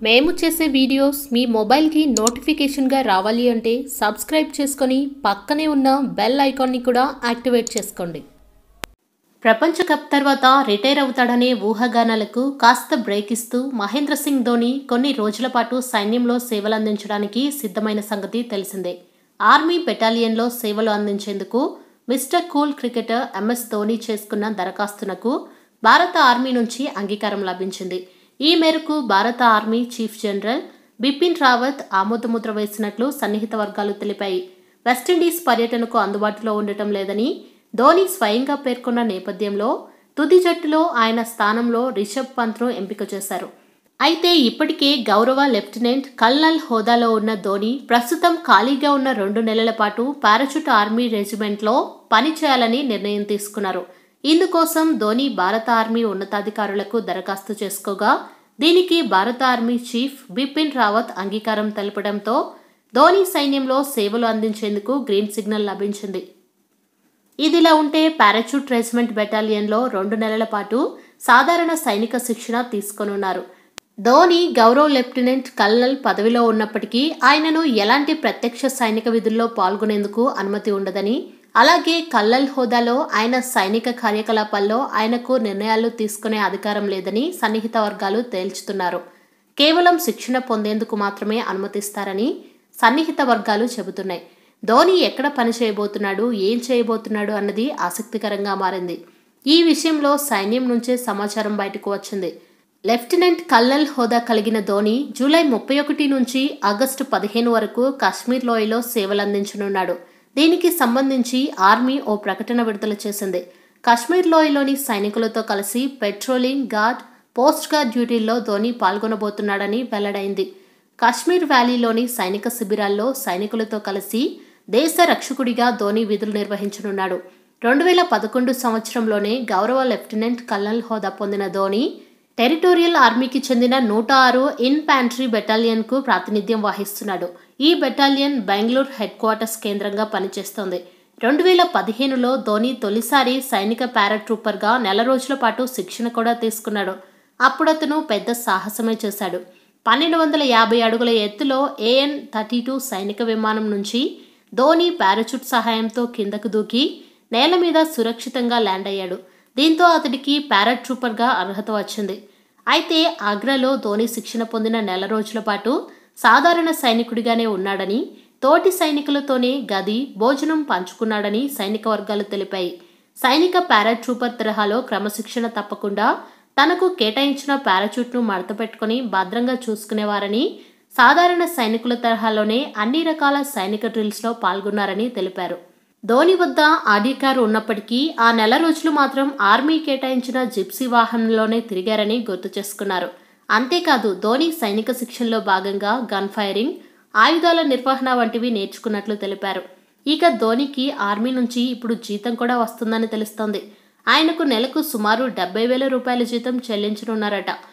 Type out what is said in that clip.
మేము చేసే వీడియోస్ మీ మొబైల్కి నోటిఫికేషన్గా రావాలి అంటే సబ్స్క్రైబ్ చేసుకొని పక్కనే ఉన్న బెల్ ఐకాన్ని కూడా యాక్టివేట్ చేసుకోండి ప్రపంచ కప్ తర్వాత రిటైర్ అవుతాడనే ఊహాగానాలకు కాస్త బ్రేక్ ఇస్తూ మహేంద్ర సింగ్ ధోని కొన్ని రోజుల పాటు సైన్యంలో సేవలు అందించడానికి సిద్ధమైన సంగతి తెలిసిందే ఆర్మీ బెటాలియన్లో సేవలు అందించేందుకు mister cool cricketer MS Dhoni చేసుకున్న దరఖాస్తునకు భారత ఆర్మీ నుంచి అంగీకారం లభించింది ఈ మేరకు భారత army chief general Bipin Rawat ఆమోదముద్ర వేసినట్లు సన్నిహిత వర్గాలు తెలిపాయి వెస్టిండీస్ పర్యటనకు అందుబాటులో ఉండటం లేదని ధోని స్వయంగా పేర్కొన్న నేపథ్యంలో తుది జట్టులో ఆయన స్థానంలో రిషబ్ పంత్ను ఎంపిక చేశారు అయితే ఇప్పటికే గౌరవ లెఫ్టినెంట్ కల్నల్ హోదాలో ఉన్న ధోని ప్రస్తుతం ఖాళీగా ఉన్న రెండు నెలల పాటు పారాచూట్ ఆర్మీ రెజిమెంట్లో పనిచేయాలని నిర్ణయం తీసుకున్నారు ఇందుకోసం ధోని భారత ఆర్మీ ఉన్నతాధికారులకు దరఖాస్తు చేసుకోగా దీనికి భారత ఆర్మీ చీఫ్ బిపిన్ రావత్ అంగీకారం తెలపడంతో ధోని సైన్యంలో సేవలు అందించేందుకు గ్రీన్ సిగ్నల్ లభించింది ఇదిలా ఉంటే పారాచూట్ రెజిమెంట్ బెటాలియన్లో రెండు నెలల పాటు సాధారణ సైనిక శిక్షణ తీసుకోనున్నారు ధోని గౌరవ్ లెఫ్టినెంట్ కల్నల్ పదవిలో ఉన్నప్పటికీ ఆయనను ఎలాంటి ప్రత్యక్ష సైనిక విధుల్లో పాల్గొనేందుకు అనుమతి ఉండదని అలాగే కల్లల్ హోదాలో ఆయన సైనిక కార్యకలాపాల్లో ఆయనకు నిర్ణయాలు తీసుకునే అధికారం లేదని సన్నిహిత వర్గాలు తేల్చుతున్నారు కేవలం శిక్షణ పొందేందుకు మాత్రమే అనుమతిస్తారని సన్నిహిత వర్గాలు చెబుతున్నాయి ధోని ఎక్కడ పని చేయబోతున్నాడు ఏం చేయబోతున్నాడు అన్నది ఆసక్తికరంగా మారింది ఈ విషయంలో సైన్యం నుంచే సమాచారం బయటకు వచ్చింది లెఫ్టినెంట్ కల్లల్ హోదా కలిగిన ధోని జూలై ముప్పై ఒకటి నుంచి ఆగస్టు పదిహేను వరకు కాశ్మీర్ లోయలో సేవలందించనున్నాడు దీనికి సంబంధించి ఆర్మీ ఓ ప్రకటన విడుదల చేసింది కాశ్మీర్ లోయలోని సైనికులతో కలిసి పెట్రోలింగ్ గార్డ్ పోస్ట్ గార్డ్ డ్యూటీల్లో ధోని పాల్గొనబోతున్నాడని వెల్లడైంది కాశ్మీర్ వ్యాలీలోని సైనిక శిబిరాల్లో సైనికులతో కలిసి దేశ రక్షకుడిగా ధోని విధులు నిర్వహించనున్నాడు రెండు వేల పదకొండు సంవత్సరంలోనే గౌరవ లెఫ్టినెంట్ కల్నల్ హోదా పొందిన ధోని టెరిటోరియల్ ఆర్మీకి చెందిన నూట ఆరు ఇన్ఫాంట్రీ బెటాలియన్కు ప్రాతినిధ్యం వహిస్తున్నాడు ఈ బెటాలియన్ బెంగళూరు హెడ్ క్వార్టర్స్ కేంద్రంగా పనిచేస్తోంది రెండు వేల పదిహేనులో ధోని తొలిసారి సైనిక పారాట్రూపర్గా నెల రోజుల పాటు శిక్షణ కూడా తీసుకున్నాడు అప్పుడు అతను పెద్ద సాహసమే చేశాడు పన్నెండు వందల యాభై అడుగుల ఎత్తులో ఏఎన్ థర్టీ టూ సైనిక విమానం నుంచి ధోని పారాచూట్ సహాయంతో కిందకు దూకి నేల మీద సురక్షితంగా ల్యాండ్ అయ్యాడు దీంతో అతడికి పారాట్రూపర్గా అర్హత వచ్చింది అయితే ఆగ్రాలో ధోని శిక్షణ పొందిన నెల రోజుల పాటు సాధారణ సైనికుడిగానే ఉన్నాడని తోటి సైనికులతోనే గది భోజనం పంచుకున్నాడని సైనిక వర్గాలు తెలిపాయి సైనిక పారాట్రూపర్ తరహాలో క్రమశిక్షణ తప్పకుండా తనకు కేటాయించిన పారాచూట్ను మడతపెట్టుకుని భద్రంగా చూసుకునేవారని సాధారణ సైనికుల తరహాలోనే అన్ని రకాల సైనిక డ్రిల్స్లో పాల్గొన్నారని తెలిపారు ధోని వద్ద ఆడి కారు ఉన్నప్పటికీ ఆ నెల రోజులు మాత్రం ఆర్మీ కేటాయించిన జిప్సీ వాహనంలోనే తిరిగారని గుర్తు చేసుకున్నారు అంతేకాదు ధోని సైనిక శిక్షణలో భాగంగా గన్ ఫైరింగ్ ఆయుధాల నిర్వహణ వంటివి నేర్చుకున్నట్లు తెలిపారు ఇక ధోనికి ఆర్మీ నుంచి ఇప్పుడు జీతం కూడా వస్తుందని తెలుస్తోంది ఆయనకు నెలకు సుమారు డెబ్బై వేల రూపాయల జీతం చెల్లించనున్నారట